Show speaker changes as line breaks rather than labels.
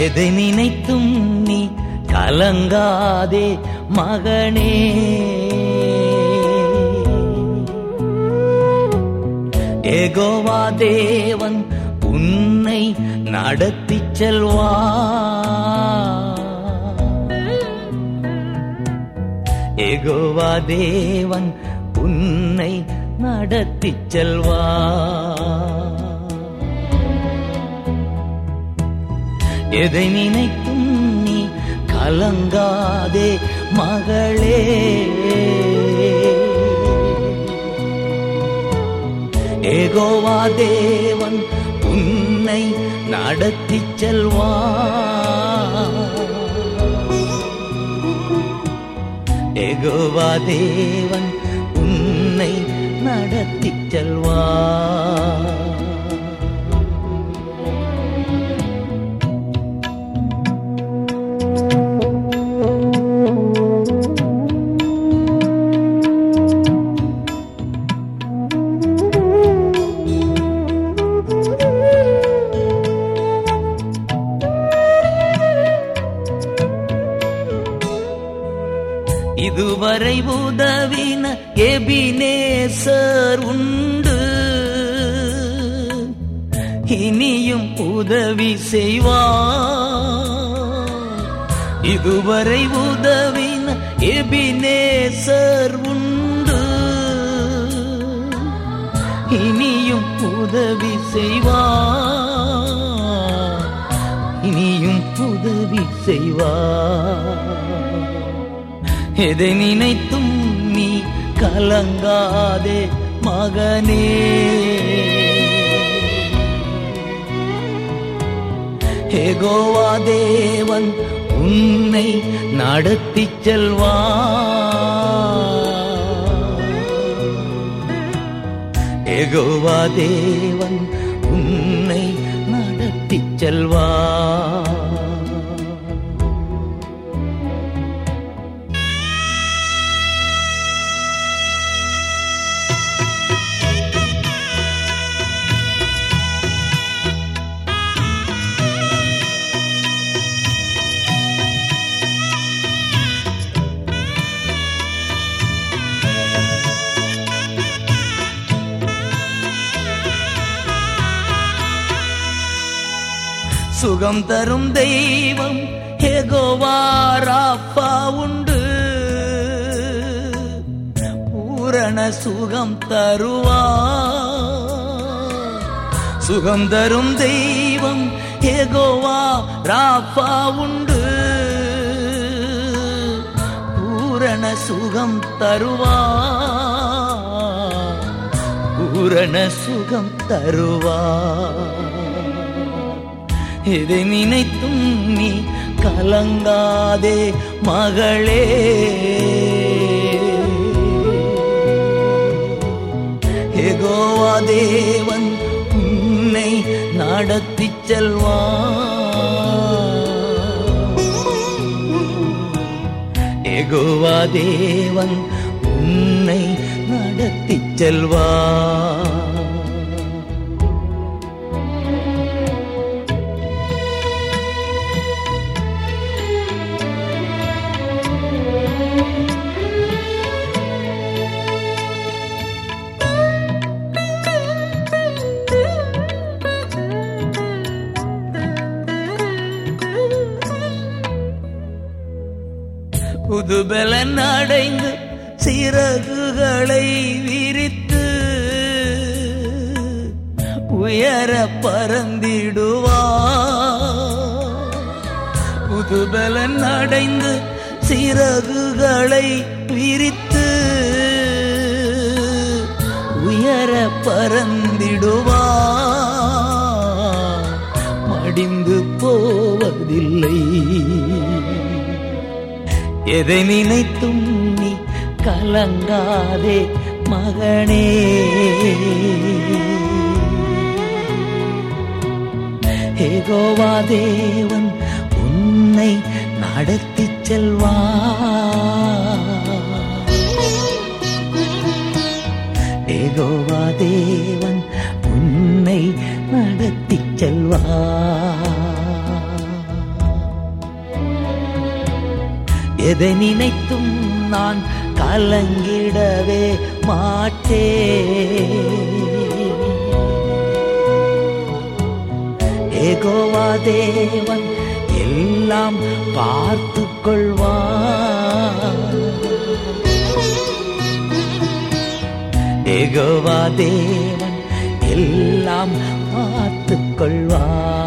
எதை நினைத்தும் நீ கலங்காதே மகனே ஏகோவா தேவன் உன்னை நடத்திச் செல்வா ஏகோவா தேவன் உன்னை நடத்திச் செல்வா எதை நினைத்தும் நீ கலங்காதே மகளே ஏகோவா தேவன் உன்னை நடத்திச் செல்வா ஏகோவா தேவன் உன்னை நடத்திச் செல்வா இதுவரை உதவின எபினேசர் உண்டு இனியும் உதவி செய்வார் இதுவரை உதவின எபினேசர் உண்டு இனியும் உதவி செய்வார் இனியும் உதவி செய்வார் எதை நினைத்தும் நீ கலங்காதே மகனே ஏகோவா தேவன் உன்னை நடத்திச் செல்வா ஏகோவா தேவன் உன்னை நடத்திச் செல்வா சுகம் தரும் தெய்வம் ஹெகோவாராப்பா உண்டு பூரண சுகம் தருவா சுகம் தரும் தெய்வம் ஹெகோவா ராப்பா உண்டு பூரண சுகம் தருவா பூரண சுகம் தருவா எதை நினைத்தும் நீ கலங்காதே மகளே ஏகோவா தேவன் உன்னை நடத்திச் செல்வா ஏகோவா தேவன் உன்னை நடத்திச் செல்வா புதுபலன் அடைந்து சிறகுகளை விரித்து உயர பறந்திடுவா புதுபலன் அடைந்து சிறகுகளை விரித்து உயர பறந்திடுவா மடிந்து போவதில்லை எதை நினைத்தும் நீ கலங்காதே மகனே ஏகோவா தேவன் உன்னை நடத்திச் செல்வா ஏகோவா தேவன் உன்னை நடத்திச் செல்வா எதை நினைத்தும் நான் கலங்கிடவே மாட்டேன் ஏகோவா தேவன் எல்லாம் பார்த்து கொள்வான் ஏகோவா தேவன் எல்லாம் பார்த்து கொள்வான்